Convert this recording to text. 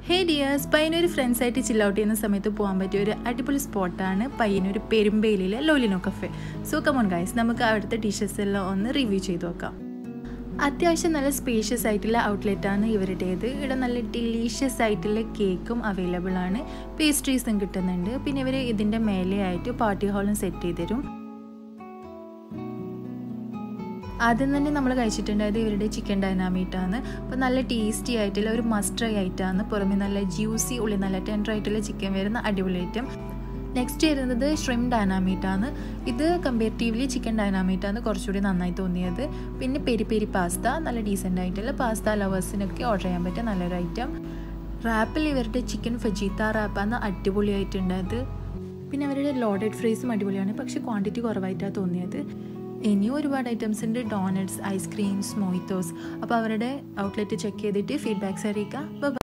ഹേ dears പയ്യനൊരു ഫ്രണ്ട്സായിട്ട് ചിൽ out ചെയ്യുന്ന സമയത്ത് പോകാൻ പറ്റിയ ഒരു അടിപൊളി സ്പോട്ടാണ് പയ്യനൊരു പെരുമ്പയിലെ ലോലിനോ കഫേ സോ കമോൺ ഗൈസ് നമുക്ക് അവിടുത്തെ ഡിഷസ് എല്ലാം ഒന്ന് റിവ്യൂ ചെയ്ത് നോക്കാം അത്യാവശ്യം നല്ല സ്പേഷ്യസ് ആയിട്ടുള്ള ഔട്ട്ലെറ്റാണ് ഇവരുടേത് ഇവിടെ നല്ല ഡിലീഷ്യസ് ആയിട്ടുള്ള കേക്കും അവൈലബിൾ ആണ് പേസ്ട്രീസും കിട്ടുന്നുണ്ട് പിന്നെ ഇവർ ഇതിൻ്റെ മേലെയായിട്ട് പാർട്ടി ഹാളും സെറ്റ് ചെയ്ത് തരും ആദ്യം തന്നെ നമ്മൾ കഴിച്ചിട്ടുണ്ടായത് ഇവരുടെ ചിക്കൻ ഡൈനാമീറ്റാണ് അപ്പോൾ നല്ല ടേസ്റ്റി ആയിട്ടുള്ള ഒരു മസ്റ്റ് ട്രൈ ആയിട്ടാണ് പുറമെ നല്ല ജ്യൂസി ഉള്ളിൽ നല്ല ടെൻഡർ ആയിട്ടുള്ള ചിക്കൻ വരുന്ന അടിപൊളി ഐറ്റം നെക്സ്റ്റ് വരുന്നത് ഷ്രിം ഡൈനാമീറ്റാണ് ഇത് കമ്പാരിറ്റീവ്ലി ചിക്കൻ ഡൈനാമീറ്റാണ് കുറച്ചുകൂടി നന്നായി തോന്നിയത് പിന്നെ പെരി പെരി പാസ്ത നല്ല ഡീസൻ്റ് ആയിട്ടുള്ള പാസ്ത ലവേഴ്സിനൊക്കെ ഓർഡർ ചെയ്യാൻ പറ്റിയ നല്ലൊരു ഐറ്റം റാപ്പിൽ ഇവരുടെ ചിക്കൻ ഫജീത്ത റാപ്പാണ് അടിപൊളിയായിട്ടുണ്ടായത് പിന്നെ അവരുടെ ലോഡഡ് ഫ്രൈസും അടിപൊളിയാണ് പക്ഷേ ക്വാണ്ടിറ്റി കുറവായിട്ടാണ് തോന്നിയത് ഇനിയും ഒരുപാട് ഐറ്റംസ് ഉണ്ട് ഡോണറ്റ്സ് ഐസ്ക്രീംസ് മൊയ്ത്തോസ് അപ്പോൾ അവരുടെ ഔട്ട്ലെറ്റ് ചെക്ക് ചെയ്തിട്ട് ഫീഡ്ബാക്ക്സ് അറിയിക്കുക